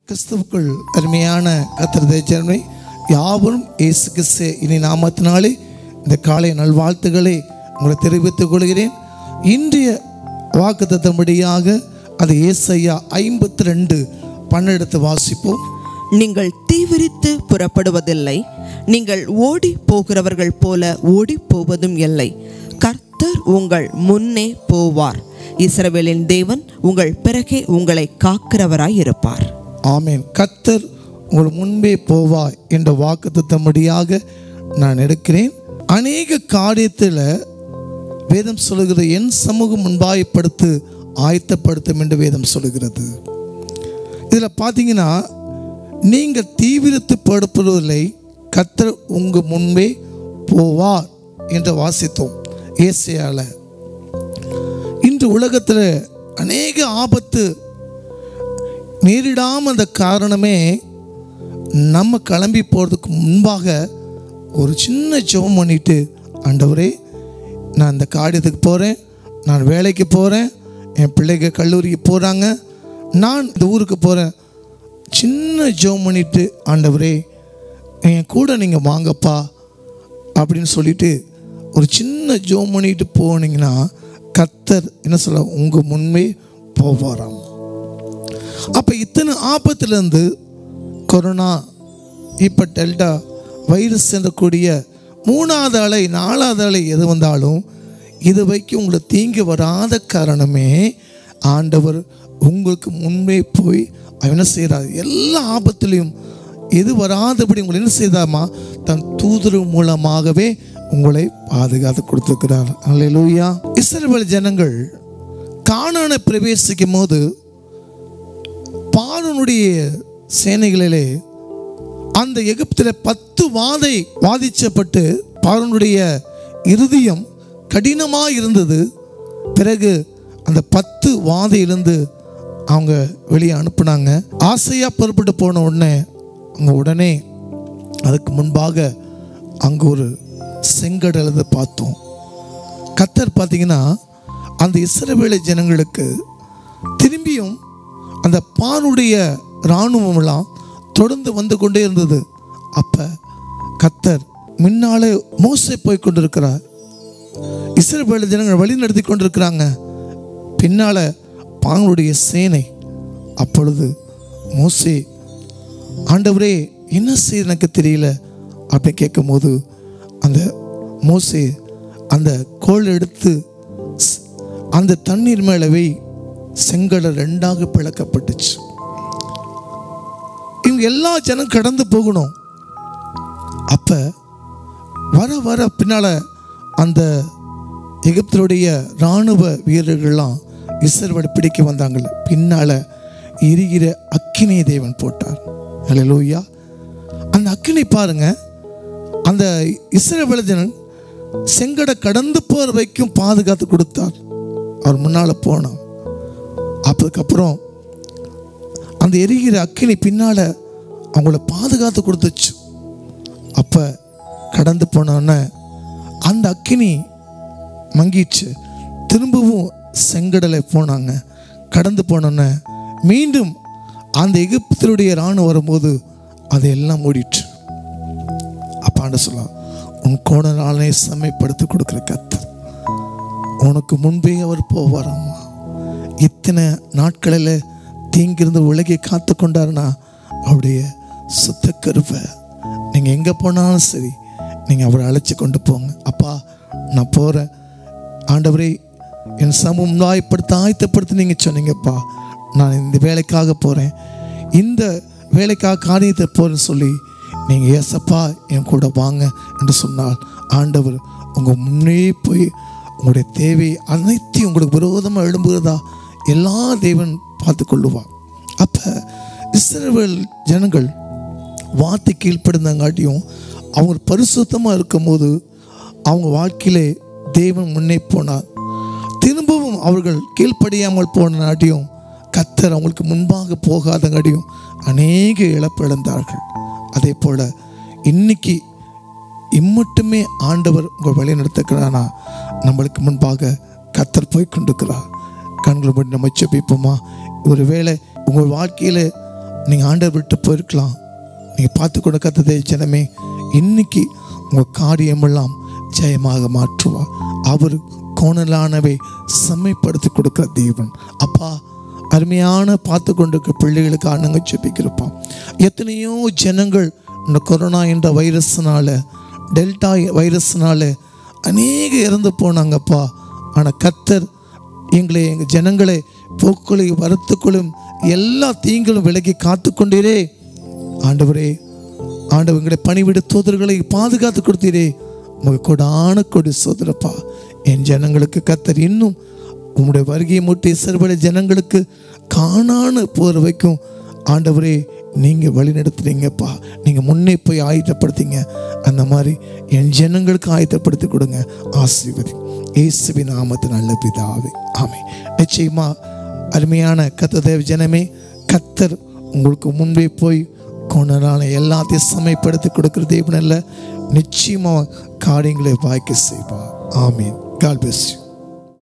கிறிஸ்துவுக்குள் அருமையான கத்திரதை சேர்மை யாவரும் இயேசு கிறிஸ்து இனி நாமத்தினாலே இந்த காலை நல்வாழ்த்துக்களை உங்களை தெரிவித்துக் கொள்கிறேன் இன்றைய வாக்குத்தத்தம்படியாக அது ஏசையா ஐம்பத்தி ரெண்டு பன்னெடுத்து வாசிப்போம் நீங்கள் தீவிரித்து புறப்படுவதில்லை நீங்கள் ஓடி போகிறவர்கள் போல ஓடி போவதும் இல்லை கர்த்தர் உங்கள் முன்னே போவார் இஸ்ரவேலின் தேவன் உங்கள் பிறகே உங்களை காக்கிறவராய் இருப்பார் ஆமேன் கத்தர் உங்கள் முன்பே போவா என்ற வாக்குத்தத்தம்படியாக நான் எடுக்கிறேன் அநேக காரியத்தில் வேதம் சொல்லுகிறது என் சமூகம் முன்பாயப்படுத்து ஆயத்தப்படுத்தும் என்று வேதம் சொல்லுகிறது இதில் பார்த்தீங்கன்னா நீங்கள் தீவிரத்து படுப்பதில்லை கத்தர் உங்கள் முன்பே போவார் என்று வாசித்தோம் ஏசையால இன்று உலகத்தில் அநேக ஆபத்து நேரிடாம அந்த காரணமே நம்ம கிளம்பி போகிறதுக்கு முன்பாக ஒரு சின்ன ஜெபம் பண்ணிட்டு ஆண்டவரே நான் இந்த காரியத்துக்கு போகிறேன் நான் வேலைக்கு போகிறேன் என் பிள்ளைங்க கல்லூரிக்கு போகிறாங்க நான் இந்த ஊருக்கு போகிறேன் சின்ன ஜெபம் பண்ணிட்டு ஆண்டவரே என் கூட நீங்கள் வாங்கப்பா அப்படின்னு சொல்லிட்டு ஒரு சின்ன ஜெபம் பண்ணிட்டு போனீங்கன்னா கத்தர் என்ன சொல்ல உங்கள் முன்பே போவாராம் அப்போ இத்தனை ஆபத்துலேருந்து கொரோனா இப்போ டெல்டா வைரஸ் என்றக்கூடிய மூணாவது அலை நாலாவது அலை எது வந்தாலும் இது வைக்கும் உங்களை தீங்கு வராத காரணமே ஆண்டவர் உங்களுக்கு முன்பே போய் அவர் என்ன செய்கிறார் எல்லா ஆபத்துலேயும் எது வராதபடி உங்களை என்ன செய்தாமா தன் தூதர் மூலமாகவே உங்களை பாதுகாத்து கொடுத்துருக்கிறார் அல்லேலூயா இஸ்ரவேல் ஜனங்கள் கானானை பிரவேசிக்கும் போது பார்வனுடைய சேனைகளிலே அந்த எகிப்தில் பத்து வாதை வாதிச்சப்பட்டு பார்வனுடைய இருதயம் கடினமாக இருந்தது பிறகு அந்த பத்து வாதையிலிருந்து அவங்க வெளியே அனுப்புனாங்க ஆசையாக புறப்பட்டு போன உடனே அவங்க உடனே அதுக்கு முன்பாக அங்கே ஒரு செங்கடலை பார்த்தோம் கத்தர் பார்த்தீங்கன்னா அந்த இஸ்ரவேல ஜனங்களுக்கு திரும்பியும் அந்த பானுடைய இராணுவமெல்லாம் தொடர்ந்து வந்து கொண்டே இருந்தது அப்போ கத்தர் முன்னாலே மோசை போய் கொண்டிருக்கிறார் இஸ்ரவேல ஜனங்கள் வழி நடத்தி கொண்டிருக்கிறாங்க பின்னால பாங்களுடைய சேனை அப்பொழுது மோசே ஆண்டவரே என்ன செய்ய எனக்கு தெரியல அப்படின்னு கேட்கும்போது அந்த மோசே அந்த கோல் எடுத்து ஸ்- அந்த தண்ணீர் மேலே வை செங்கடல் ரெண்டாக பிளக்கப்பட்டுச்சு இவங்க எல்லா ஜனம் கடந்து போகணும் அப்ப வர வர பின்னால அந்த எகிப்தருடைய இராணுவ வீரர்கள்லாம் இஸ்ரவேலை பிடிக்க வந்தாங்கல்ல பின்னால எரிகிற அக்கினியை தேவன் போட்டார் அல்லேலூயா அந்த அக்கினி பாருங்க அந்த இஸ்ரவேல ஜனன் செங்கடை கடந்து போற வரைக்கும் பாதுகாத்து கொடுத்தார் அவர் முன்னால போனார் அதுக்கப்புறம் அந்த எரிகிற அக்கினி பின்னால அவங்கள பாதுகாத்து கொடுத்துச்சு அப்ப கடந்து போனோன்னே அந்த அக்கினி மங்கிச்சு திரும்பவும் செங்கடலை போனாங்க கடந்து போனோன்னே மீண்டும் அந்த எகிப்தினுடைய இராணுவம் வரும்போது அதையெல்லாம் மூடிட்டு அப்பாண்ட சொல்லலாம் உன் கோட நாளை செம்மைப்படுத்தி கொடுக்குற கத்தர் உனக்கு முன்பே அவர் போவாராமா இத்தனை நாட்களில் தீங்கிருந்து உலகை காத்து கொண்டாருன்னா அவருடைய சுத்த கருப்பை நீங்கள் எங்கே போனாலும் சரி நீங்கள் அவரை அழைச்சி கொண்டு போங்க அப்பா நான் போகிறேன் ஆண்டவரே என் சமூகம் வாய்ப்படுத்த ஆயத்தப்படுத்தி நீங்கள் சொன்னீங்கப்பா நான் இந்த வேலைக்காக போகிறேன் இந்த வேலைக்காக காரியத்தை போகிறேன்னு சொல்லி நீங்கள் ஏசப்பா என் கூட வாங்க என்று சொன்னால் ஆண்டவர் உங்கள் முன்னே போய் உங்களுடைய தேவை அனைத்தையும் உங்களுக்கு விரோதமாக எழும்புகிறதா எல்லா தேவன் பார்த்து கொள்ளுவார் அப்போ இஸ்ரவேல் ஜனங்கள் வார்த்தை கீழ்ப்படுந்தாங்காட்டியும் அவங்க பரிசுத்தமாக இருக்கும்போது அவங்க வாழ்க்கையிலே தேவன் முன்னே போனார் திரும்பவும் அவர்கள் கீழ்ப்படியாமல் போனாட்டியும் கத்தர் அவங்களுக்கு முன்பாக போகாதங்காட்டியும் அநேக இழப்பு இழந்தார்கள் அதே போல் இன்னைக்கு இம்மட்டுமே ஆண்டவர் உங்கள் வழி நடத்துக்கிறானா நம்மளுக்கு முன்பாக கத்தர் போய் கொண்டிருக்கிறார் கண்களை மட்டும் நம்ம செபிப்போமா ஒருவேளை உங்கள் வாழ்க்கையில் நீங்கள் ஆண்டவர் விட்டு போயிருக்கலாம் நீங்கள் பார்த்து கொண்டு கத்ததே ஜனமே இன்னைக்கு உங்கள் காரியமெல்லாம் ஜெயமாக மாற்றுவார் அவர் கோணலானவை செம்மைப்படுத்தி கொடுக்கிற தேவன் அப்பா அருமையான பார்த்து கொண்டிருக்க பிள்ளைகளுக்கு நாங்கள் ஜெபிக்கிறப்போம் எத்தனையோ ஜனங்கள் இந்த கொரோனா என்ற வைரஸ்னால டெல்டா வைரஸ்னால அநேக இறந்து போனாங்கப்பா ஆனால் கத்தர் எங்களை எங்கள் ஜனங்களை போக்குகளையும் வரத்துக்களும் எல்லா தீங்களும் விலகி காத்து கொண்டீரே ஆண்டவரே ஆண்டவர் எங்களை பணிவிட தூதர்களை பாதுகாத்து கொடுத்தீரே உங்கள் கொடான கொடி சோதரப்பா என் ஜனங்களுக்கு கத்தர் இன்னும் உம்முடைய வருகையை முட்டி சிறுபடை ஜனங்களுக்கு காணான போகிற வைக்கும் ஆண்டவரே நீங்கள் வழி நடத்துறீங்கப்பா நீங்கள் முன்னே போய் ஆயத்தப்படுத்திங்க அந்த மாதிரி என் ஜனங்களுக்கு ஆயத்தப்படுத்தி கொடுங்க ஆசீர்வதி இயேசுவி நாமத்து நல்ல பிதாவே ஆமே நிச்சயமா அருமையான கத்த தேவ ஜனமே கத்தர் உங்களுக்கு முன்பே போய் கொண்டனால எல்லாத்தையும் சமைப்படுத்தி கொடுக்குற தேவன் அல்ல நிச்சயமாக காரியங்களை வாய்க்க செய்வார் ஆமீன் கால் பெஸ்ட்